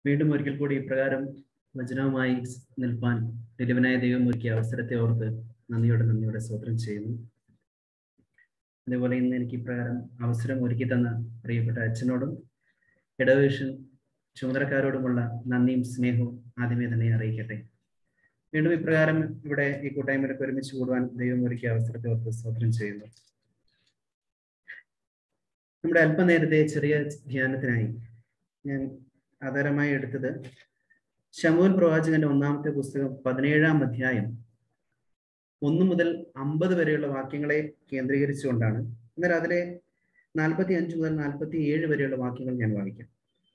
വീണ്ടും ഒരിക്കൽ കൂടി ഇപ്രകാരം വചനവുമായി നിൽപ്പാൻ നിലവനായ ദൈവം ഒരുക്കിയ അവസരത്തെ ഓർത്ത് നന്ദിയോടെ നന്ദിയോടെ സ്വതന്ത്രം ചെയ്യുന്നു അതേപോലെ ഇന്ന് എനിക്ക് ഇപ്രകാരം അവസരം ഒരുക്കി തന്ന പ്രിയപ്പെട്ട അച്ഛനോടും ഇടവേഷൻ ചുമതലക്കാരോടുമുള്ള നന്ദിയും സ്നേഹവും ആദ്യമേ തന്നെ അറിയിക്കട്ടെ വീണ്ടും ഇപ്രകാരം ഇവിടെ ഈ കൂട്ടായ്മയിലൊക്കെ ഒരുമിച്ച് കൂടുവാൻ ദൈവം ഒരുക്കിയ അവസരത്തെ ഓർത്ത് സ്വതന്ത്രം ചെയ്യുന്നു നമ്മുടെ അല്പനേരത്തെ ചെറിയ ധ്യാനത്തിനായി ഞാൻ ആധാരമായി എടുത്തത് ശമൂൽ പ്രവാചകന്റെ ഒന്നാമത്തെ പുസ്തകം പതിനേഴാം അധ്യായം ഒന്ന് മുതൽ അമ്പത് വരെയുള്ള വാക്യങ്ങളെ കേന്ദ്രീകരിച്ചുകൊണ്ടാണ് എന്നാൽ അതിലെ നാൽപ്പത്തി അഞ്ച് മുതൽ നാൽപ്പത്തി ഏഴ് വരെയുള്ള വാക്യങ്ങൾ ഞാൻ വായിക്കാം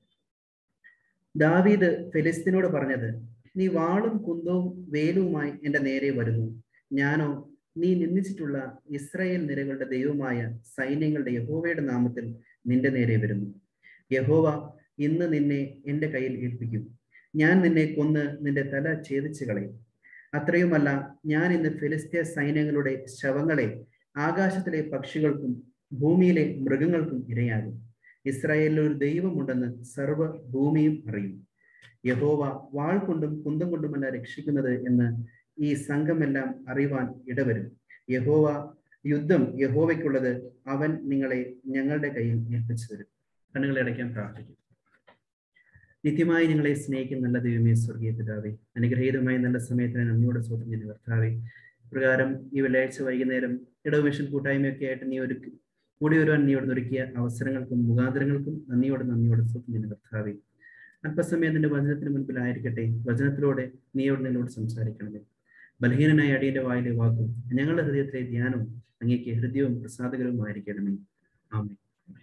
ദാവീദ് ഫെലിസ്തീനോട് പറഞ്ഞത് നീ വാളും കുന്തവും വേലുവുമായി എന്റെ നേരെ വരുന്നു ഞാനോ നീ നിന്ദിച്ചിട്ടുള്ള ഇസ്രായേൽ നിരകളുടെ ദൈവമായ സൈന്യങ്ങളുടെ യഹോവയുടെ നാമത്തിൽ നിന്റെ നേരെ വരുന്നു യഹോവ ഇന്ന് നിന്നെ എന്റെ കയ്യിൽ ഏൽപ്പിക്കും ഞാൻ നിന്നെ കൊന്ന് നിന്റെ തല ഛേദിച്ചു കളയും അത്രയുമല്ല ഞാൻ ഇന്ന് ഫിലിസ്തീയ സൈന്യങ്ങളുടെ ശവങ്ങളെ ആകാശത്തിലെ പക്ഷികൾക്കും ഭൂമിയിലെ മൃഗങ്ങൾക്കും ഇരയാകും ഇസ്രായേലിൽ ഒരു ദൈവമുണ്ടെന്ന് സർവ്വ ഭൂമിയും അറിയും യഹോവ വാൾ കൊണ്ടും കുന്തം കൊണ്ടുമല്ല രക്ഷിക്കുന്നത് എന്ന് ഈ സംഘമെല്ലാം അറിയുവാൻ ഇടവരും യഹോവ യുദ്ധം യഹോവയ്ക്കുള്ളത് അവൻ നിങ്ങളെ ഞങ്ങളുടെ കയ്യിൽ ഏൽപ്പിച്ചു തരും കണ്ണുകളെ അടയ്ക്കാൻ പ്രാർത്ഥിക്കും നിത്യമായി നിങ്ങളെ സ്നേഹിക്കുന്ന നല്ല ദൈവമേ സ്വർഗീയ പിതാവേ അനുഗ്രഹീതമായ നല്ല സമയത്തിന് നന്ദിയോടെ സ്വന്തം ചെയ്യുന്ന കർത്താവേ പ്രകാരം ഈ വെള്ളിയാഴ്ച വൈകുന്നേരം ഇടവ് മിഷൻ കൂട്ടായ്മയൊക്കെ ആയിട്ട് നീ ഒരു കൂടി വരുവാൻ നീ ഇവിടെ ഒരുക്കിയ അവസരങ്ങൾക്കും മുഖാന്തരങ്ങൾക്കും നന്ദിയോടെ നന്ദിയോടെ സ്വന്തം ചെയ്യുന്ന കർത്താവേ അല്പസമയം നിന്റെ വചനത്തിന് മുൻപിലായിരിക്കട്ടെ വചനത്തിലൂടെ നീയോട് നിന്നോട് സംസാരിക്കണമേ ബലഹീനനായ അടിയന്റെ വായിലെ വാക്കും ഞങ്ങളുടെ ഹൃദയത്തിലെ ധ്യാനവും അങ്ങേക്ക് ഹൃദയവും പ്രസാദകരവുമായിരിക്കണമേ ആമേ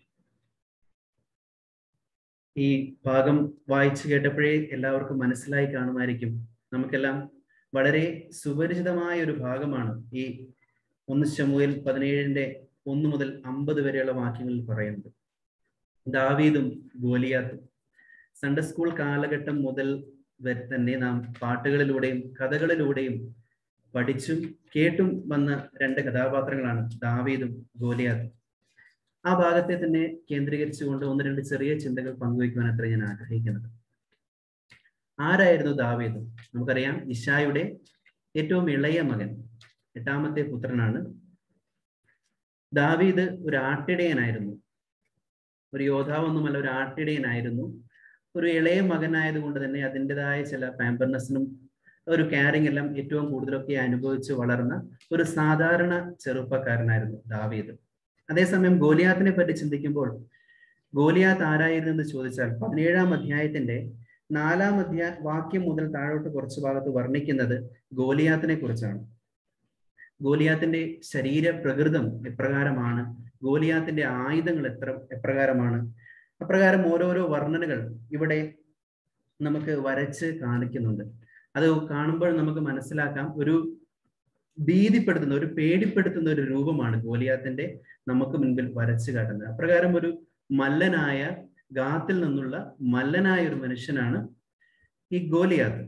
ഈ ഭാഗം വായിച്ചു കേട്ടപ്പോഴേ എല്ലാവർക്കും മനസ്സിലായി കാണുമായിരിക്കും നമുക്കെല്ലാം വളരെ സുപരിചിതമായ ഒരു ഭാഗമാണ് ഈ ഒന്ന് ശമുവേൽ പതിനേഴിന്റെ ഒന്ന് മുതൽ അമ്പത് വരെയുള്ള വാക്യങ്ങളിൽ പറയുന്നത് ദാവീദും ഗോലിയാത്തും സൺഡേ സ്കൂൾ കാലഘട്ടം മുതൽ തന്നെ നാം പാട്ടുകളിലൂടെയും കഥകളിലൂടെയും പഠിച്ചും കേട്ടും വന്ന രണ്ട് കഥാപാത്രങ്ങളാണ് ദാവീദും ഗോലിയാത്തും ആ ഭാഗത്തെ തന്നെ കേന്ദ്രീകരിച്ചുകൊണ്ട് ഒന്ന് രണ്ട് ചെറിയ ചിന്തകൾ പങ്കുവയ്ക്കുവാൻ അത്ര ഞാൻ ആഗ്രഹിക്കുന്നത് ആരായിരുന്നു ദാവീദ് നമുക്കറിയാം ഇഷായുടെ ഏറ്റവും ഇളയ മകൻ എട്ടാമത്തെ പുത്രനാണ് ദാവീദ് ഒരു ആട്ടിടയനായിരുന്നു ഒരു യോദ്ധാവൊന്നുമല്ല ഒരു ആട്ടിടയനായിരുന്നു ഒരു ഇളയ മകനായതുകൊണ്ട് തന്നെ അതിൻ്റെതായ ചില പാമ്പർനെസ്സിനും ഒരു കെയറിംഗ് എല്ലാം ഏറ്റവും കൂടുതലൊക്കെ അനുഭവിച്ച് വളർന്ന ഒരു സാധാരണ ചെറുപ്പക്കാരനായിരുന്നു ദാവീദ് അതേസമയം ഗോലിയാത്തിനെ പറ്റി ചിന്തിക്കുമ്പോൾ ഗോലിയാത്ത് ആരായിരുന്നു എന്ന് ചോദിച്ചാൽ പതിനേഴാം അധ്യായത്തിന്റെ നാലാം അധ്യായ വാക്യം മുതൽ താഴോട്ട് കുറച്ച് ഭാഗത്ത് വർണ്ണിക്കുന്നത് ഗോലിയാത്തിനെ കുറിച്ചാണ് ഗോലിയാത്തിന്റെ ശരീര പ്രകൃതം എപ്രകാരമാണ് ഗോലിയാത്തിന്റെ ആയുധങ്ങൾ എത്ര എപ്രകാരമാണ് അപ്രകാരം ഓരോരോ വർണ്ണനകൾ ഇവിടെ നമുക്ക് വരച്ച് കാണിക്കുന്നുണ്ട് അത് കാണുമ്പോൾ നമുക്ക് മനസ്സിലാക്കാം ഒരു ഭീതിപ്പെടുത്തുന്ന ഒരു പേടിപ്പെടുത്തുന്ന ഒരു രൂപമാണ് ഗോലിയാത്തിന്റെ നമുക്ക് മുൻപിൽ വരച്ചു കാട്ടുന്നത് അപ്രകാരം ഒരു മല്ലനായ ഗാത്തിൽ നിന്നുള്ള മല്ലനായ ഒരു മനുഷ്യനാണ് ഈ ഗോലിയാത്ത്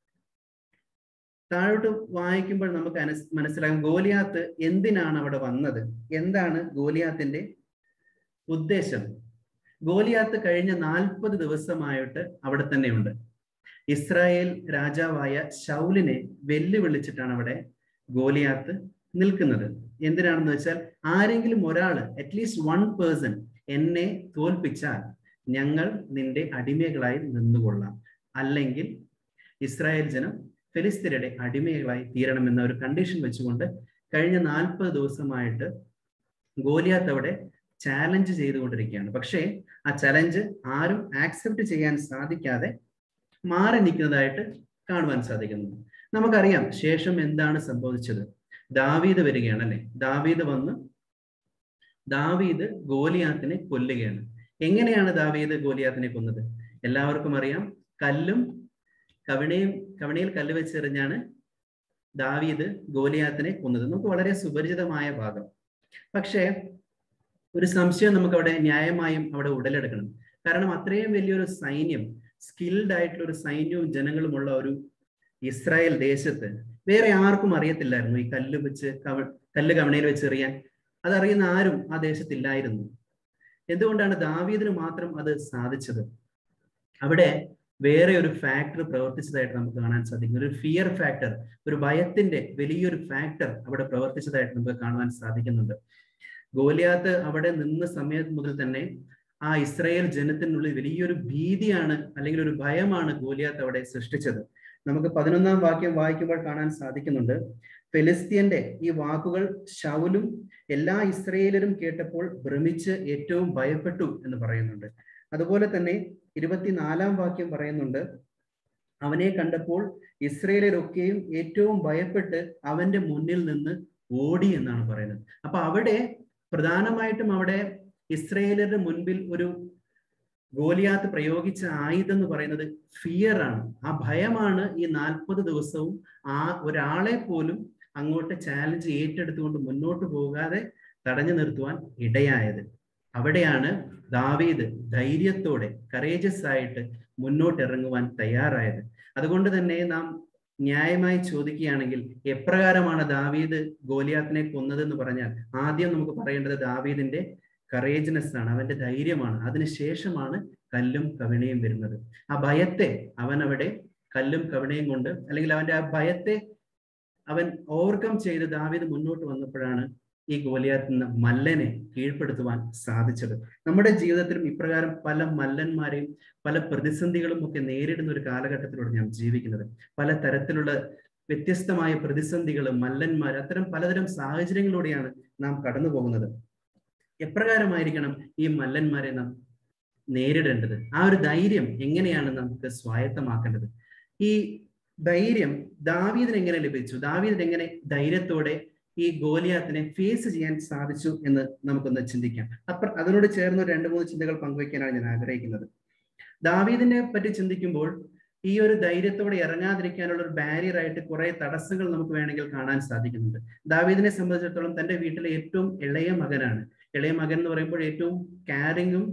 താഴോട്ട് വായിക്കുമ്പോൾ നമുക്ക് മനസ്സിലാകും ഗോലിയാത്ത് എന്തിനാണ് അവിടെ വന്നത് എന്താണ് ഗോലിയാത്തിന്റെ ഉദ്ദേശം ഗോലിയാത്ത് കഴിഞ്ഞ നാൽപ്പത് ദിവസമായിട്ട് അവിടെ തന്നെയുണ്ട് ഇസ്രായേൽ രാജാവായ ഷൗലിനെ വെല്ലുവിളിച്ചിട്ടാണ് അവിടെ ഗോലിയാത്ത് നിൽക്കുന്നത് എന്തിനാണെന്ന് വെച്ചാൽ ആരെങ്കിലും ഒരാള് അറ്റ്ലീസ്റ്റ് വൺ പേഴ്സൺ എന്നെ തോൽപ്പിച്ചാൽ ഞങ്ങൾ നിന്റെ അടിമകളായി നിന്നുകൊള്ളാം അല്ലെങ്കിൽ ഇസ്രായേൽ ജനം ഫെലിസ്തീനയുടെ അടിമകളായി തീരണമെന്ന ഒരു കണ്ടീഷൻ വെച്ചുകൊണ്ട് കഴിഞ്ഞ നാൽപ്പത് ദിവസമായിട്ട് ഗോലിയാത്ത് അവിടെ ചാലഞ്ച് ചെയ്തുകൊണ്ടിരിക്കുകയാണ് പക്ഷേ ആ ചലഞ്ച് ആരും ആക്സെപ്റ്റ് ചെയ്യാൻ സാധിക്കാതെ മാറി നിൽക്കുന്നതായിട്ട് കാണുവാൻ സാധിക്കുന്നു നമുക്കറിയാം ശേഷം എന്താണ് സംഭവിച്ചത് ദാവീദ് വരികയാണ് അല്ലെ ദാവീദ് വന്ന് ദാവീദ് ഗോലിയാത്തിനെ കൊല്ലുകയാണ് എങ്ങനെയാണ് ദാവീദ് ഗോലിയാത്തിനെ കൊന്നത് എല്ലാവർക്കും അറിയാം കല്ലും കവിണയും കവിണയിൽ കല്ല് വെച്ചെറിഞ്ഞാണ് ദാവീദ് ഗോലിയാത്തിനെ കൊന്നത് നമുക്ക് വളരെ സുപരിചിതമായ ഭാഗം പക്ഷേ ഒരു സംശയം നമുക്ക് അവിടെ ന്യായമായും അവിടെ ഉടലെടുക്കണം കാരണം അത്രയും വലിയൊരു സൈന്യം സ്കിൽഡ് ആയിട്ടുള്ള ഒരു സൈന്യവും ജനങ്ങളുമുള്ള ഒരു ഇസ്രായേൽ ദേശത്ത് വേറെ ആർക്കും അറിയത്തില്ലായിരുന്നു ഈ കല്ല് വെച്ച് കവ കല്ല് കവണയിൽ വെച്ച് എറിയാൻ അതറിയുന്ന ആരും ആ ദേശത്തില്ലായിരുന്നു എന്തുകൊണ്ടാണ് ദാവീദിന് മാത്രം അത് സാധിച്ചത് അവിടെ വേറെ ഒരു ഫാക്ടർ പ്രവർത്തിച്ചതായിട്ട് നമുക്ക് കാണാൻ സാധിക്കും ഒരു ഫിയർ ഫാക്ടർ ഒരു ഭയത്തിന്റെ വലിയൊരു ഫാക്ടർ അവിടെ പ്രവർത്തിച്ചതായിട്ട് നമുക്ക് കാണുവാൻ സാധിക്കുന്നുണ്ട് ഗോലിയാത്ത് അവിടെ നിന്ന സമയം മുതൽ തന്നെ ആ ഇസ്രായേൽ ജനത്തിനുള്ളിൽ വലിയൊരു ഭീതിയാണ് അല്ലെങ്കിൽ ഒരു ഭയമാണ് ഗോലിയാത്ത് അവിടെ സൃഷ്ടിച്ചത് നമുക്ക് പതിനൊന്നാം വാക്യം വായിക്കുമ്പോൾ കാണാൻ സാധിക്കുന്നുണ്ട് ഫെലിസ്തീന്റെ ഈ വാക്കുകൾ ഷൗലും എല്ലാ ഇസ്രയേലരും കേട്ടപ്പോൾ ഭ്രമിച്ച് ഏറ്റവും ഭയപ്പെട്ടു എന്ന് പറയുന്നുണ്ട് അതുപോലെ തന്നെ ഇരുപത്തിനാലാം വാക്യം പറയുന്നുണ്ട് അവനെ കണ്ടപ്പോൾ ഇസ്രയേലരൊക്കെയും ഏറ്റവും ഭയപ്പെട്ട് അവന്റെ മുന്നിൽ നിന്ന് ഓടി എന്നാണ് പറയുന്നത് അപ്പൊ അവിടെ പ്രധാനമായിട്ടും അവിടെ ഇസ്രയേലരുടെ മുൻപിൽ ഒരു ഗോലിയാത്ത് പ്രയോഗിച്ച ആയുധം എന്ന് പറയുന്നത് ഫിയർ ആണ് ആ ഭയമാണ് ഈ നാൽപ്പത് ദിവസവും ആ ഒരാളെ പോലും അങ്ങോട്ട് ചാലഞ്ച് ഏറ്റെടുത്തുകൊണ്ട് മുന്നോട്ട് പോകാതെ തടഞ്ഞു നിർത്തുവാൻ ഇടയായത് അവിടെയാണ് ദാവീദ് ധൈര്യത്തോടെ കറേജസ് ആയിട്ട് മുന്നോട്ട് ഇറങ്ങുവാൻ തയ്യാറായത് അതുകൊണ്ട് തന്നെ നാം ന്യായമായി ചോദിക്കുകയാണെങ്കിൽ എപ്രകാരമാണ് ദാവീദ് ഗോലിയാത്തിനെ കൊന്നതെന്ന് പറഞ്ഞാൽ ആദ്യം നമുക്ക് പറയേണ്ടത് ദാവീദിന്റെ കറേജ്നെസ് ആണ് അവന്റെ ധൈര്യമാണ് അതിനുശേഷമാണ് കല്ലും കവിണയും വരുന്നത് ആ ഭയത്തെ അവൻ അവിടെ കല്ലും കവിണയും കൊണ്ട് അല്ലെങ്കിൽ അവന്റെ ആ ഭയത്തെ അവൻ ഓവർകം ചെയ്ത് ദാവീദ് മുന്നോട്ട് വന്നപ്പോഴാണ് ഈ ഗോലിയാത്ത് മല്ലനെ കീഴ്പ്പെടുത്തുവാൻ സാധിച്ചത് നമ്മുടെ ജീവിതത്തിലും ഇപ്രകാരം പല മല്ലന്മാരെയും പല പ്രതിസന്ധികളും ഒക്കെ നേരിടുന്ന ഒരു കാലഘട്ടത്തിലൂടെ ഞാൻ ജീവിക്കുന്നത് പല തരത്തിലുള്ള വ്യത്യസ്തമായ പ്രതിസന്ധികൾ മല്ലന്മാർ അത്തരം പലതരം സാഹചര്യങ്ങളിലൂടെയാണ് നാം കടന്നു പോകുന്നത് എപ്രകാരമായിരിക്കണം ഈ മല്ലന്മാരെ നാം നേരിടേണ്ടത് ആ ഒരു ധൈര്യം എങ്ങനെയാണ് നമുക്ക് സ്വായത്തമാക്കേണ്ടത് ഈ ധൈര്യം ദാവീദിന് എങ്ങനെ ലഭിച്ചു ദാവീദിന് എങ്ങനെ ധൈര്യത്തോടെ ഈ ഗോലിയാത്തിനെ ഫേസ് ചെയ്യാൻ സാധിച്ചു എന്ന് നമുക്കൊന്ന് ചിന്തിക്കാം അപ്പ അതിനോട് ചേർന്ന് രണ്ട് മൂന്ന് ചിന്തകൾ പങ്കുവയ്ക്കാനാണ് ഞാൻ ആഗ്രഹിക്കുന്നത് ദാവീദിനെ പറ്റി ചിന്തിക്കുമ്പോൾ ഈ ഒരു ധൈര്യത്തോടെ ഇറങ്ങാതിരിക്കാനുള്ള ഒരു ബാരിയർ ആയിട്ട് കുറെ തടസ്സങ്ങൾ നമുക്ക് വേണമെങ്കിൽ കാണാൻ സാധിക്കുന്നുണ്ട് ദാവീദിനെ സംബന്ധിച്ചിടത്തോളം തന്റെ വീട്ടിലെ ഏറ്റവും ഇളയ മകനാണ് ഇളയ മകൻ എന്ന് പറയുമ്പോൾ ഏറ്റവും കാരിങ്ങും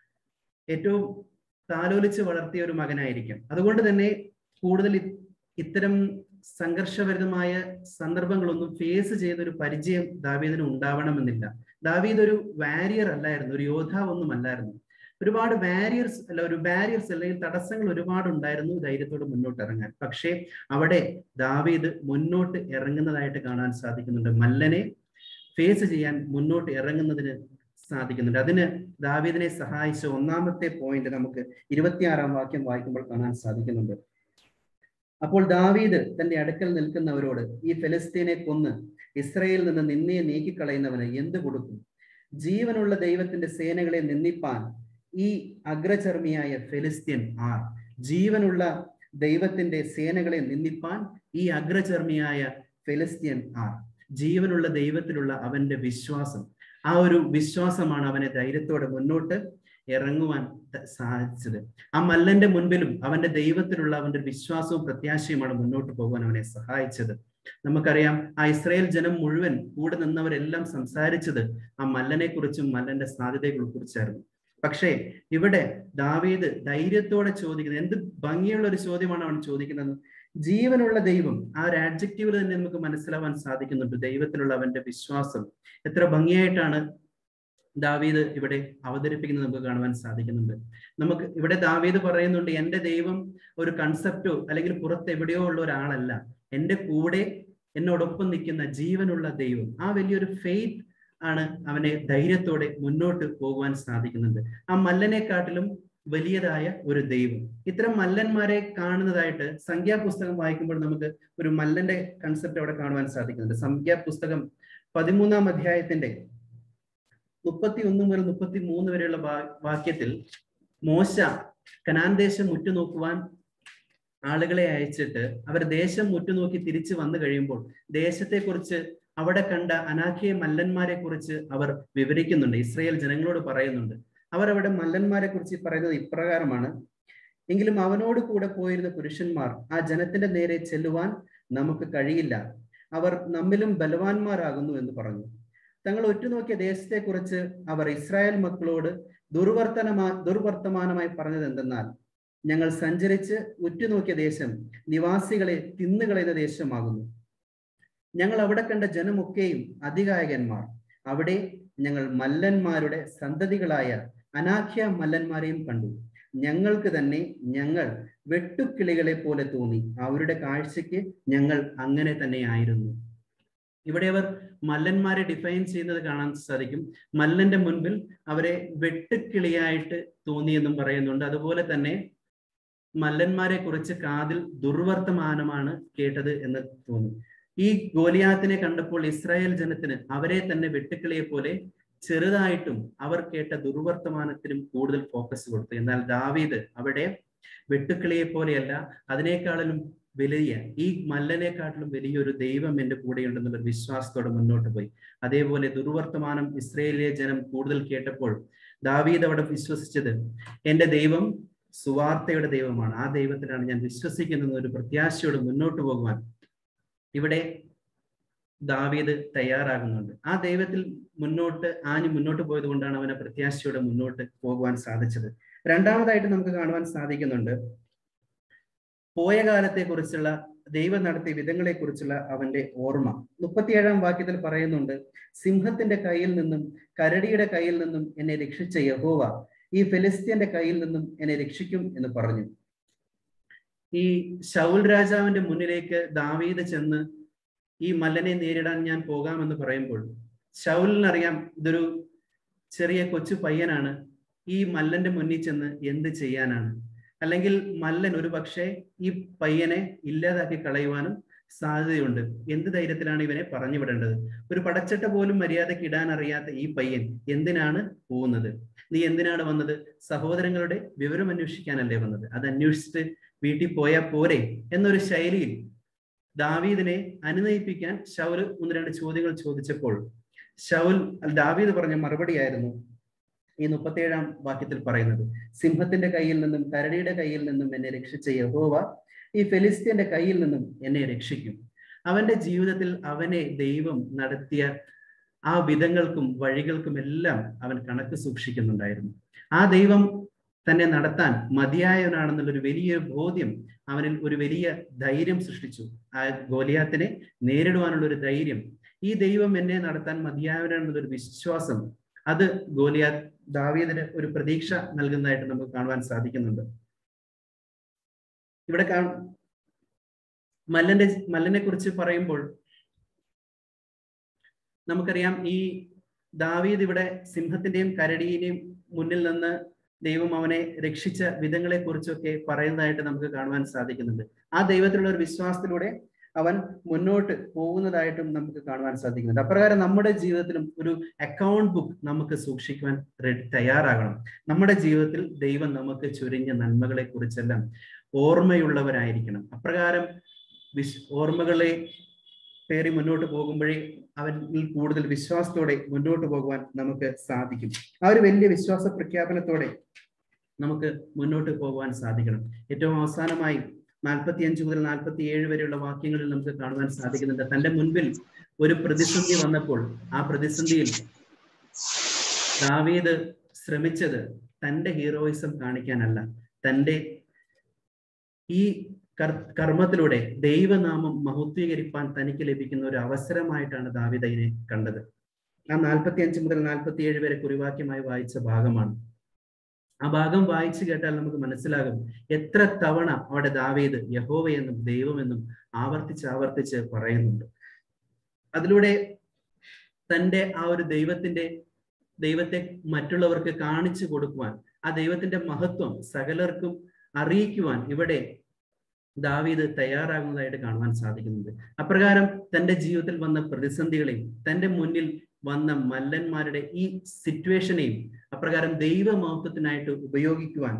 ഏറ്റവും താലോലിച്ച് വളർത്തിയ ഒരു മകനായിരിക്കും അതുകൊണ്ട് തന്നെ കൂടുതൽ ഇത്തരം സംഘർഷഭരിതമായ സന്ദർഭങ്ങളൊന്നും ഫേസ് ചെയ്ത ഒരു പരിചയം ദാവീദിന് ഉണ്ടാവണമെന്നില്ല ദാവീദ് ഒരു വാരിയർ അല്ലായിരുന്നു ഒരു യോദ്ധാവൊന്നും അല്ലായിരുന്നു ഒരുപാട് വാരിയർസ് അല്ല ഒരു ബാരിയർസ് അല്ലെങ്കിൽ തടസ്സങ്ങൾ ഒരുപാട് ഉണ്ടായിരുന്നു ധൈര്യത്തോടെ മുന്നോട്ട് ഇറങ്ങാൻ പക്ഷേ അവിടെ ദാവീദ് മുന്നോട്ട് ഇറങ്ങുന്നതായിട്ട് കാണാൻ സാധിക്കുന്നുണ്ട് മല്ലനെ ഫേസ് ചെയ്യാൻ മുന്നോട്ട് ഇറങ്ങുന്നതിന് സാധിക്കുന്നുണ്ട് അതിന് ദാവീദിനെ സഹായിച്ച ഒന്നാമത്തെ പോയിന്റ് നമുക്ക് ഇരുപത്തിയാറാം വാക്യം വായിക്കുമ്പോൾ കാണാൻ സാധിക്കുന്നുണ്ട് അപ്പോൾ ദാവീദ് തന്റെ അടുക്കൽ നിൽക്കുന്നവരോട് ഈ ഫെലിസ്തീനെ കൊന്ന് ഇസ്രയേലിൽ നിന്ന് നിന്നയെ നീക്കിക്കളയുന്നവന് എന്ത് കൊടുക്കും ജീവനുള്ള ദൈവത്തിന്റെ സേനകളെ നിന്ദിപ്പാൻ ഈ അഗ്രചർമ്മിയായ ഫെലിസ്തീൻ ആർ ജീവനുള്ള ദൈവത്തിന്റെ സേനകളെ നിന്ദിപ്പാൻ ഈ അഗ്രചർമ്മിയായ ഫെലിസ്തീൻ ആർ ജീവനുള്ള ദൈവത്തിലുള്ള അവന്റെ വിശ്വാസം ആ ഒരു വിശ്വാസമാണ് അവനെ ധൈര്യത്തോടെ മുന്നോട്ട് ഇറങ്ങുവാൻ സാധിച്ചത് ആ മല്ലന്റെ മുൻപിലും അവന്റെ ദൈവത്തിലുള്ള അവന്റെ വിശ്വാസവും പ്രത്യാശയുമാണ് മുന്നോട്ട് പോകാൻ അവനെ സഹായിച്ചത് നമുക്കറിയാം ആ ഇസ്രായേൽ ജനം മുഴുവൻ കൂടെ നിന്നവരെല്ലാം സംസാരിച്ചത് ആ മല്ലനെ കുറിച്ചും മല്ലന്റെ സാധ്യതകളെ കുറിച്ചായിരുന്നു പക്ഷേ ഇവിടെ ദാവീദ് ധൈര്യത്തോടെ ചോദിക്കുന്നത് എന്ത് ഭംഗിയുള്ള ഒരു ചോദ്യമാണ് അവൻ ചോദിക്കുന്നത് ജീവനുള്ള ദൈവം ആ ഒരു ആഡ്ജക്റ്റീവിൽ തന്നെ നമുക്ക് മനസ്സിലാവാൻ സാധിക്കുന്നുണ്ട് ദൈവത്തിലുള്ള അവന്റെ വിശ്വാസം എത്ര ഭംഗിയായിട്ടാണ് ദാവീദ് ഇവിടെ അവതരിപ്പിക്കുന്നത് നമുക്ക് കാണുവാൻ സാധിക്കുന്നുണ്ട് നമുക്ക് ഇവിടെ ദാവീദ് പറയുന്നുണ്ട് എന്റെ ദൈവം ഒരു കൺസെപ്റ്റോ അല്ലെങ്കിൽ പുറത്ത് എവിടെയോ ഉള്ള ഒരാളല്ല എന്റെ കൂടെ എന്നോടൊപ്പം നിൽക്കുന്ന ജീവനുള്ള ദൈവം ആ വലിയൊരു ഫെയ്ത്ത് ആണ് അവനെ ധൈര്യത്തോടെ മുന്നോട്ട് പോകുവാൻ സാധിക്കുന്നുണ്ട് ആ മല്ലനെക്കാട്ടിലും വലിയതായ ഒരു ദൈവം ഇത്തരം മല്ലന്മാരെ കാണുന്നതായിട്ട് സംഖ്യാപുസ്തകം വായിക്കുമ്പോൾ നമുക്ക് ഒരു മല്ലന്റെ കൺസെപ്റ്റ് അവിടെ കാണുവാൻ സാധിക്കുന്നുണ്ട് സംഖ്യാപുസ്തകം പതിമൂന്നാം അധ്യായത്തിന്റെ മുപ്പത്തി ഒന്ന് മുതൽ മുപ്പത്തി മൂന്ന് വരെയുള്ള വാക്യത്തിൽ മോശ കനാൻ ദേശം ഉറ്റുനോക്കുവാൻ ആളുകളെ അയച്ചിട്ട് അവർ ദേശം ഉറ്റുനോക്കി തിരിച്ചു വന്നു കഴിയുമ്പോൾ ദേശത്തെക്കുറിച്ച് അവിടെ കണ്ട അനാഖിയ മല്ലന്മാരെ കുറിച്ച് അവർ വിവരിക്കുന്നുണ്ട് ഇസ്രയേൽ ജനങ്ങളോട് പറയുന്നുണ്ട് അവർ അവിടെ മല്ലന്മാരെ കുറിച്ച് പറയുന്നത് ഇപ്രകാരമാണ് എങ്കിലും അവനോട് കൂടെ പോയിരുന്ന പുരുഷന്മാർ ആ ജനത്തിന്റെ നേരെ ചെല്ലുവാൻ നമുക്ക് കഴിയില്ല അവർ നമ്മിലും ബലവാന്മാരാകുന്നു എന്ന് പറഞ്ഞു തങ്ങൾ ഒറ്റുനോക്കിയ ദേശത്തെക്കുറിച്ച് അവർ ഇസ്രായേൽ മക്കളോട് ദുർവർത്തനമാ ദുർവർത്തമാനമായി പറഞ്ഞത് എന്തെന്നാൽ ഞങ്ങൾ സഞ്ചരിച്ച് ഉറ്റുനോക്കിയ ദേശം നിവാസികളെ തിന്നുകളയുന്ന ദേശമാകുന്നു ഞങ്ങൾ അവിടെ കണ്ട ജനമൊക്കെയും അധികായകന്മാർ അവിടെ ഞങ്ങൾ മല്ലന്മാരുടെ സന്തതികളായ അനാഖ്യ മല്ലന്മാരെയും കണ്ടു ഞങ്ങൾക്ക് തന്നെ ഞങ്ങൾ വെട്ടുക്കിളികളെ പോലെ തോന്നി അവരുടെ കാഴ്ചയ്ക്ക് ഞങ്ങൾ അങ്ങനെ തന്നെ ആയിരുന്നു ഇവിടെ അവർ മല്ലന്മാരെ ഡിഫൈൻ ചെയ്യുന്നത് കാണാൻ സാധിക്കും മല്ലന്റെ മുൻപിൽ അവരെ വെട്ടുക്കിളിയായിട്ട് തോന്നിയെന്നും പറയുന്നുണ്ട് അതുപോലെ തന്നെ മല്ലന്മാരെ കുറിച്ച് കാതിൽ ദുർവർത്തമാനമാണ് കേട്ടത് എന്ന് തോന്നി ഈ ഗോലിയാത്തിനെ കണ്ടപ്പോൾ ഇസ്രായേൽ ജനത്തിന് അവരെ തന്നെ വെട്ടുക്കിളിയെ പോലെ ചെറുതായിട്ടും അവർ കേട്ട ദുർവർത്തമാനത്തിനും കൂടുതൽ ഫോക്കസ് കൊടുത്തു എന്നാൽ ദാവീദ് അവിടെ വെട്ടുക്കിളിയെ പോലെയല്ല അതിനേക്കാളും വലിയ ഈ മല്ലനെക്കാട്ടിലും വലിയൊരു ദൈവം എന്റെ കൂടെയുണ്ടെന്നുള്ള വിശ്വാസത്തോടെ മുന്നോട്ട് പോയി അതേപോലെ ദുർവർത്തമാനം ഇസ്രയേലിലെ ജനം കൂടുതൽ കേട്ടപ്പോൾ ദാവീദ് അവിടെ വിശ്വസിച്ചത് എന്റെ ദൈവം സുവാർത്തയുടെ ദൈവമാണ് ആ ദൈവത്തിലാണ് ഞാൻ വിശ്വസിക്കുന്നത് ഒരു പ്രത്യാശയോട് മുന്നോട്ട് പോകുവാൻ ഇവിടെ ദാവീദ് തയ്യാറാകുന്നുണ്ട് ആ ദൈവത്തിൽ മുന്നോട്ട് ആഞ്ഞു മുന്നോട്ട് പോയത് കൊണ്ടാണ് അവനെ പ്രത്യാശയോടെ മുന്നോട്ട് പോകുവാൻ സാധിച്ചത് രണ്ടാമതായിട്ട് നമുക്ക് കാണുവാൻ സാധിക്കുന്നുണ്ട് പോയ കാലത്തെ കുറിച്ചുള്ള ദൈവം നടത്തിയ വിധങ്ങളെ കുറിച്ചുള്ള അവന്റെ ഓർമ്മ മുപ്പത്തിയേഴാം വാക്യത്തിൽ പറയുന്നുണ്ട് സിംഹത്തിന്റെ കയ്യിൽ നിന്നും കരടിയുടെ കയ്യിൽ നിന്നും എന്നെ രക്ഷിച്ച യഹോവ ഈ ഫെലിസ്ത്യന്റെ കയ്യിൽ നിന്നും എന്നെ രക്ഷിക്കും എന്ന് പറഞ്ഞു ഈ ശൗൽ രാജാവിന്റെ മുന്നിലേക്ക് ദാവീദ് ചെന്ന് ഈ മല്ലനെ നേരിടാൻ ഞാൻ പോകാമെന്ന് പറയുമ്പോൾ ശൗലിനറിയാം ഇതൊരു ചെറിയ കൊച്ചു പയ്യനാണ് ഈ മല്ലന്റെ മുന്നിൽ ചെന്ന് എന്ത് ചെയ്യാനാണ് അല്ലെങ്കിൽ മല്ലൻ ഒരു പക്ഷേ ഈ പയ്യനെ ഇല്ലാതാക്കി കളയുവാനും സാധ്യതയുണ്ട് എന്ത് ധൈര്യത്തിലാണ് ഇവനെ പറഞ്ഞു വിടേണ്ടത് ഒരു പടച്ചട്ട പോലും മര്യാദയ്ക്ക് ഇടാൻ അറിയാത്ത ഈ പയ്യൻ എന്തിനാണ് പോകുന്നത് നീ എന്തിനാണ് വന്നത് സഹോദരങ്ങളുടെ വിവരം അന്വേഷിക്കാനല്ലേ വന്നത് അത് അന്വേഷിച്ചിട്ട് വീട്ടിൽ പോയാൽ പോരെ എന്നൊരു ശൈലിയിൽ ദാവീദിനെ അനുനയിപ്പിക്കാൻ ഷൗൽ ഒന്ന് രണ്ട് ചോദ്യങ്ങൾ ചോദിച്ചപ്പോൾ ഷൗൽ ദാവീദ് പറഞ്ഞ മറുപടിയായിരുന്നു ഈ മുപ്പത്തേഴാം വാക്യത്തിൽ പറയുന്നത് സിംഹത്തിന്റെ കയ്യിൽ നിന്നും കരടിയുടെ കയ്യിൽ നിന്നും എന്നെ രക്ഷിച്ച യഹോവ ഈ ഫെലിസ്ത്യന്റെ കയ്യിൽ നിന്നും എന്നെ രക്ഷിക്കും അവന്റെ ജീവിതത്തിൽ അവനെ ദൈവം നടത്തിയ ആ വിധങ്ങൾക്കും വഴികൾക്കും എല്ലാം അവൻ കണക്ക് സൂക്ഷിക്കുന്നുണ്ടായിരുന്നു ആ ദൈവം തന്നെ നടത്താൻ മതിയായവനാണെന്നുള്ളൊരു വലിയ ബോധ്യം അവനിൽ ഒരു വലിയ ധൈര്യം സൃഷ്ടിച്ചു ആ ഗോലിയാത്തിനെ നേരിടുവാനുള്ള ഒരു ധൈര്യം ഈ ദൈവം എന്നെ നടത്താൻ മതിയായവനാണെന്നുള്ളൊരു വിശ്വാസം അത് ഗോലിയാ ദാവീദിന് ഒരു പ്രതീക്ഷ നൽകുന്നതായിട്ട് നമുക്ക് കാണുവാൻ സാധിക്കുന്നുണ്ട് ഇവിടെ കാ മല്ലന്റെ മല്ലനെ കുറിച്ച് പറയുമ്പോൾ നമുക്കറിയാം ഈ ദാവീദ് ഇവിടെ സിംഹത്തിന്റെയും കരടിയുടെയും മുന്നിൽ നിന്ന് ദൈവം അവനെ രക്ഷിച്ച വിധങ്ങളെ കുറിച്ചൊക്കെ പറയുന്നതായിട്ട് നമുക്ക് കാണുവാൻ സാധിക്കുന്നുണ്ട് ആ ദൈവത്തിലുള്ള ഒരു വിശ്വാസത്തിലൂടെ അവൻ മുന്നോട്ട് പോകുന്നതായിട്ടും നമുക്ക് കാണുവാൻ സാധിക്കുന്നുണ്ട് അപ്രകാരം നമ്മുടെ ജീവിതത്തിലും ഒരു അക്കൗണ്ട് ബുക്ക് നമുക്ക് സൂക്ഷിക്കുവാൻ തയ്യാറാകണം നമ്മുടെ ജീവിതത്തിൽ ദൈവം നമുക്ക് ചുരുങ്ങിയ നന്മകളെ കുറിച്ചെല്ലാം ഓർമ്മയുള്ളവരായിരിക്കണം അപ്രകാരം വിശ് ഓർമ്മകളെ കയറി മുന്നോട്ട് പോകുമ്പോഴേ അവനിൽ കൂടുതൽ വിശ്വാസത്തോടെ മുന്നോട്ട് പോകുവാൻ നമുക്ക് സാധിക്കും ആ ഒരു വലിയ വിശ്വാസ പ്രഖ്യാപനത്തോടെ നമുക്ക് മുന്നോട്ട് പോകുവാൻ സാധിക്കണം ഏറ്റവും അവസാനമായി നാൽപ്പത്തി അഞ്ച് മുതൽ നാൽപ്പത്തി ഏഴ് വരെയുള്ള വാക്യങ്ങളിൽ നമുക്ക് കാണുവാൻ സാധിക്കുന്നുണ്ട് തന്റെ മുൻപിൽ ഒരു പ്രതിസന്ധി വന്നപ്പോൾ ആ പ്രതിസന്ധിയിൽ ദാവീദ് ശ്രമിച്ചത് തന്റെ ഹീറോയിസം കാണിക്കാനല്ല തന്റെ ഈ കർമ്മത്തിലൂടെ ദൈവനാമം മഹത്വീകരിപ്പാൻ തനിക്ക് ലഭിക്കുന്ന ഒരു അവസരമായിട്ടാണ് ദാവിദൈനെ കണ്ടത് ആ നാൽപ്പത്തി അഞ്ച് മുതൽ നാൽപ്പത്തി ഏഴ് വരെ കുറിവാക്യമായി വായിച്ച ഭാഗമാണ് ആ ഭാഗം വായിച്ചു കേട്ടാൽ നമുക്ക് മനസ്സിലാകും എത്ര തവണ അവിടെ ദാവീദ് യഹോവയെന്നും ദൈവമെന്നും ആവർത്തിച്ച് ആവർത്തിച്ച് പറയുന്നുണ്ട് അതിലൂടെ തന്റെ ആ ഒരു ദൈവത്തിന്റെ ദൈവത്തെ മറ്റുള്ളവർക്ക് കാണിച്ചു കൊടുക്കുവാൻ ആ ദൈവത്തിന്റെ മഹത്വം സകലർക്കും അറിയിക്കുവാൻ ഇവിടെ ദാവീദ് തയ്യാറാകുന്നതായിട്ട് കാണുവാൻ സാധിക്കുന്നുണ്ട് അപ്രകാരം തന്റെ ജീവിതത്തിൽ വന്ന പ്രതിസന്ധികളെയും തന്റെ മുന്നിൽ വന്ന മല്ലന്മാരുടെ ഈ സിറ്റുവേഷനെയും അപ്രകാരം ദൈവമഹത്വത്തിനായിട്ട് ഉപയോഗിക്കുവാൻ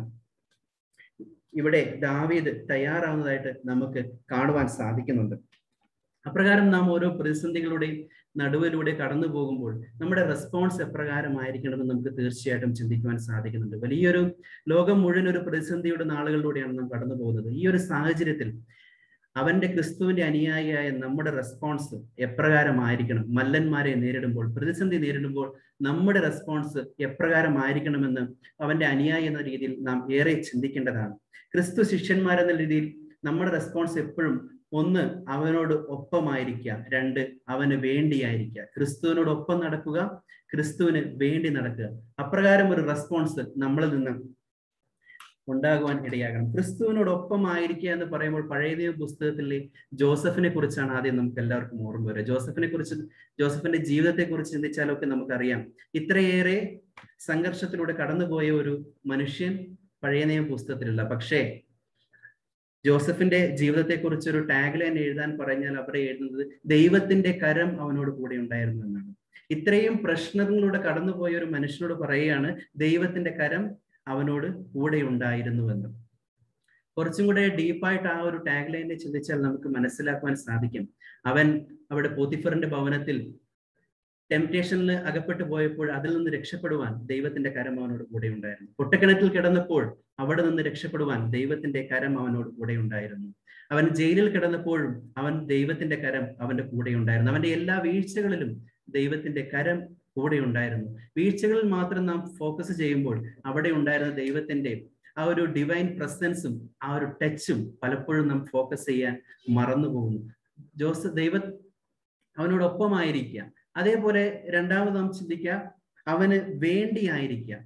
ഇവിടെ ദാവീദ് തയ്യാറാവുന്നതായിട്ട് നമുക്ക് കാണുവാൻ സാധിക്കുന്നുണ്ട് അപ്രകാരം നാം ഓരോ പ്രതിസന്ധികളുടെയും നടുവിലൂടെ കടന്നു പോകുമ്പോൾ നമ്മുടെ റെസ്പോൺസ് എപ്രകാരമായിരിക്കണമെന്ന് നമുക്ക് തീർച്ചയായിട്ടും ചിന്തിക്കുവാൻ സാധിക്കുന്നുണ്ട് വലിയൊരു ലോകം മുഴുവൻ ഒരു പ്രതിസന്ധിയുടെ നാളുകളിലൂടെയാണ് നാം കടന്നു പോകുന്നത് ഈ ഒരു സാഹചര്യത്തിൽ അവന്റെ ക്രിസ്തുവിന്റെ അനുയായിയായ നമ്മുടെ റെസ്പോൺസ് എപ്രകാരമായിരിക്കണം മല്ലന്മാരെ നേരിടുമ്പോൾ പ്രതിസന്ധി നേരിടുമ്പോൾ നമ്മുടെ റെസ്പോൺസ് എപ്രകാരമായിരിക്കണമെന്ന് അവന്റെ അനുയായി എന്ന രീതിയിൽ നാം ഏറെ ചിന്തിക്കേണ്ടതാണ് ക്രിസ്തു ശിഷ്യന്മാരെന്ന രീതിയിൽ നമ്മുടെ റെസ്പോൺസ് എപ്പോഴും ഒന്ന് അവനോട് ഒപ്പമായിരിക്കുക രണ്ട് അവന് വേണ്ടിയായിരിക്കുക ക്രിസ്തുവിനോട് ഒപ്പം നടക്കുക ക്രിസ്തുവിന് വേണ്ടി നടക്കുക അപ്രകാരം ഒരു റെസ്പോൺസ് നമ്മളിൽ നിന്ന് ഉണ്ടാകുവാൻ ഇടയാകണം ക്രിസ്തുവിനോടൊപ്പം ആയിരിക്കുക എന്ന് പറയുമ്പോൾ പഴയ നിയമ പുസ്തകത്തിലെ ജോസഫിനെ കുറിച്ചാണ് ആദ്യം നമുക്ക് എല്ലാവർക്കും ഓർമ്മ വരിക ജോസഫിനെ കുറിച്ച് ജോസഫിന്റെ ജീവിതത്തെ കുറിച്ച് ചിന്തിച്ചാലൊക്കെ നമുക്കറിയാം ഇത്രയേറെ സംഘർഷത്തിലൂടെ കടന്നുപോയ ഒരു മനുഷ്യൻ പഴയ നിയമ പുസ്തകത്തിലില്ല പക്ഷേ ജോസഫിന്റെ ജീവിതത്തെ കുറിച്ച് ഒരു ടാഗ് ലൈൻ എഴുതാൻ പറഞ്ഞാൽ അവിടെ എഴുതുന്നത് ദൈവത്തിന്റെ കരം അവനോട് കൂടെ ഉണ്ടായിരുന്നു എന്നാണ് ഇത്രയും പ്രശ്നങ്ങളിലൂടെ കടന്നുപോയ ഒരു മനുഷ്യനോട് പറയുകയാണ് ദൈവത്തിന്റെ കരം അവനോട് കൂടെ ഉണ്ടായിരുന്നുവെന്ന് കുറച്ചും കൂടെ ഡീപ്പായിട്ട് ആ ഒരു ടാഗ് ലൈനെ ചിന്തിച്ചാൽ നമുക്ക് മനസ്സിലാക്കുവാൻ സാധിക്കും അവൻ അവിടെ പോത്തിഫറിന്റെ ഭവനത്തിൽ ടെംപ്റ്റേഷനിൽ അകപ്പെട്ടു പോയപ്പോൾ അതിൽ നിന്ന് രക്ഷപ്പെടുവാൻ ദൈവത്തിന്റെ കരം അവനോട് കൂടെ ഉണ്ടായിരുന്നു പൊട്ടക്കിണറ്റിൽ കിടന്നപ്പോൾ അവിടെ നിന്ന് രക്ഷപ്പെടുവാൻ ദൈവത്തിന്റെ കരം അവനോട് കൂടെ ഉണ്ടായിരുന്നു അവൻ ജയിലിൽ കിടന്നപ്പോഴും അവൻ ദൈവത്തിന്റെ കരം അവന്റെ കൂടെ ഉണ്ടായിരുന്നു അവന്റെ എല്ലാ വീഴ്ചകളിലും ദൈവത്തിന്റെ കരം കൂടെ ഉണ്ടായിരുന്നു വീഴ്ചകളിൽ മാത്രം നാം ഫോക്കസ് ചെയ്യുമ്പോൾ അവിടെ ഉണ്ടായിരുന്ന ദൈവത്തിന്റെ ആ ഒരു ഡിവൈൻ പ്രസൻസും ആ ഒരു ടച്ചും പലപ്പോഴും നാം ഫോക്കസ് ചെയ്യാൻ മറന്നു പോകുന്നു ജോസ് ദൈവ അവനോടൊപ്പമായിരിക്കുക അതേപോലെ രണ്ടാമത് നാം ചിന്തിക്കുക അവന് വേണ്ടിയായിരിക്കുക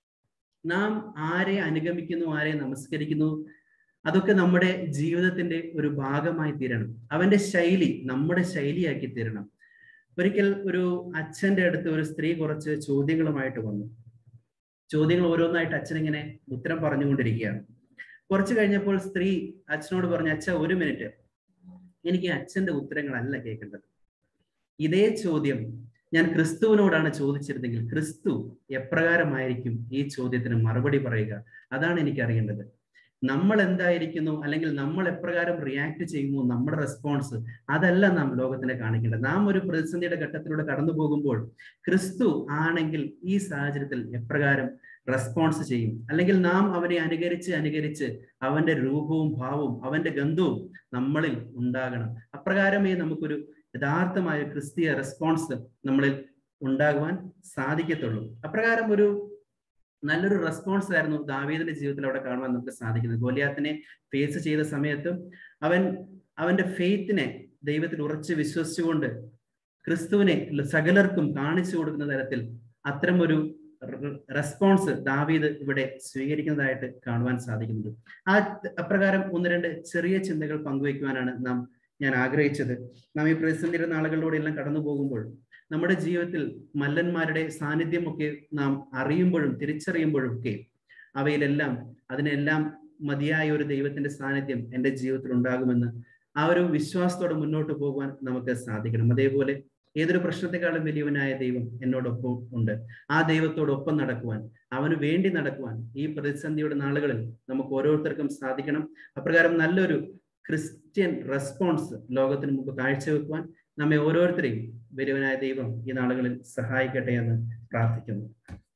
നാം ആരെ അനുഗമിക്കുന്നു ആരെ നമസ്കരിക്കുന്നു അതൊക്കെ നമ്മുടെ ജീവിതത്തിന്റെ ഒരു ഭാഗമായി തീരണം അവന്റെ ശൈലി നമ്മുടെ ശൈലിയാക്കി തീരണം ഒരിക്കൽ ഒരു അച്ഛന്റെ അടുത്ത് ഒരു സ്ത്രീ കുറച്ച് ചോദ്യങ്ങളുമായിട്ട് വന്നു ചോദ്യങ്ങൾ ഓരോന്നായിട്ട് അച്ഛൻ ഇങ്ങനെ ഉത്തരം പറഞ്ഞുകൊണ്ടിരിക്കുകയാണ് കുറച്ച് കഴിഞ്ഞപ്പോൾ സ്ത്രീ അച്ഛനോട് പറഞ്ഞു അച്ഛ ഒരു മിനിറ്റ് എനിക്ക് അച്ഛന്റെ ഉത്തരങ്ങളല്ല കേൾക്കേണ്ടത് ഇതേ ചോദ്യം ഞാൻ ക്രിസ്തുവിനോടാണ് ചോദിച്ചിരുന്നെങ്കിൽ ക്രിസ്തു എപ്രകാരമായിരിക്കും ഈ ചോദ്യത്തിന് മറുപടി പറയുക അതാണ് എനിക്ക് അറിയേണ്ടത് നമ്മൾ എന്തായിരിക്കുന്നു അല്ലെങ്കിൽ നമ്മൾ എപ്രകാരം റിയാക്ട് ചെയ്യുന്നു നമ്മുടെ റെസ്പോൺസ് അതല്ല നാം ലോകത്തിനെ കാണിക്കേണ്ടത് നാം ഒരു പ്രതിസന്ധിയുടെ ഘട്ടത്തിലൂടെ കടന്നു പോകുമ്പോൾ ക്രിസ്തു ആണെങ്കിൽ ഈ സാഹചര്യത്തിൽ എപ്രകാരം റെസ്പോൺസ് ചെയ്യും അല്ലെങ്കിൽ നാം അവനെ അനുകരിച്ച് അനുകരിച്ച് അവന്റെ രൂപവും ഭാവവും അവന്റെ ഗന്ധവും നമ്മളിൽ ഉണ്ടാകണം അപ്രകാരമേ നമുക്കൊരു യഥാർത്ഥമായ ക്രിസ്തീയ റെസ്പോൺസ് നമ്മളിൽ ഉണ്ടാകുവാൻ സാധിക്കത്തുള്ളൂ അപ്രകാരം ഒരു നല്ലൊരു റെസ്പോൺസ് ആയിരുന്നു ദാവീദിന്റെ ജീവിതത്തിൽ അവിടെ കാണുവാൻ നമുക്ക് സാധിക്കുന്നത് ഗോലിയാത്തിനെ ഫേസ് ചെയ്ത സമയത്തും അവൻ അവന്റെ ഫെയ്ത്തിനെ ദൈവത്തിൽ ഉറച്ച് വിശ്വസിച്ചുകൊണ്ട് ക്രിസ്തുവിനെ സകലർക്കും കാണിച്ചു കൊടുക്കുന്ന തരത്തിൽ അത്തരം ഒരു റെസ്പോൺസ് ദാവീദ് ഇവിടെ സ്വീകരിക്കുന്നതായിട്ട് കാണുവാൻ സാധിക്കുന്നുണ്ട് ആ അപ്രകാരം ഒന്ന് രണ്ട് ചെറിയ ചിന്തകൾ പങ്കുവയ്ക്കുവാനാണ് നാം ഞാൻ ആഗ്രഹിച്ചത് നാം ഈ പ്രതിസന്ധിയുടെ നാളുകളിലൂടെ എല്ലാം കടന്നു പോകുമ്പോൾ നമ്മുടെ ജീവിതത്തിൽ മല്ലന്മാരുടെ സാന്നിധ്യമൊക്കെ നാം അറിയുമ്പോഴും തിരിച്ചറിയുമ്പോഴും ഒക്കെ അവയിലെല്ലാം അതിനെല്ലാം മതിയായ ഒരു ദൈവത്തിന്റെ സാന്നിധ്യം എൻ്റെ ജീവിതത്തിൽ ഉണ്ടാകുമെന്ന് ആ ഒരു വിശ്വാസത്തോടെ മുന്നോട്ട് പോകുവാൻ നമുക്ക് സാധിക്കണം അതേപോലെ ഏതൊരു പ്രശ്നത്തെക്കാളും വലിയവനായ ദൈവം എന്നോടൊപ്പം ഉണ്ട് ആ ദൈവത്തോടൊപ്പം നടക്കുവാൻ അവന് വേണ്ടി നടക്കുവാൻ ഈ പ്രതിസന്ധിയുടെ നാളുകളിൽ നമുക്ക് ഓരോരുത്തർക്കും സാധിക്കണം അപ്രകാരം നല്ലൊരു ക്രിസ്ത്യൻ റെസ്പോൺസ് ലോകത്തിന് മുമ്പ് കാഴ്ചവെക്കുവാൻ നമ്മെ ഓരോരുത്തരെയും വലിയവനായ ദൈവം ഈ നാളുകളിൽ സഹായിക്കട്ടെ എന്ന് പ്രാർത്ഥിക്കുന്നു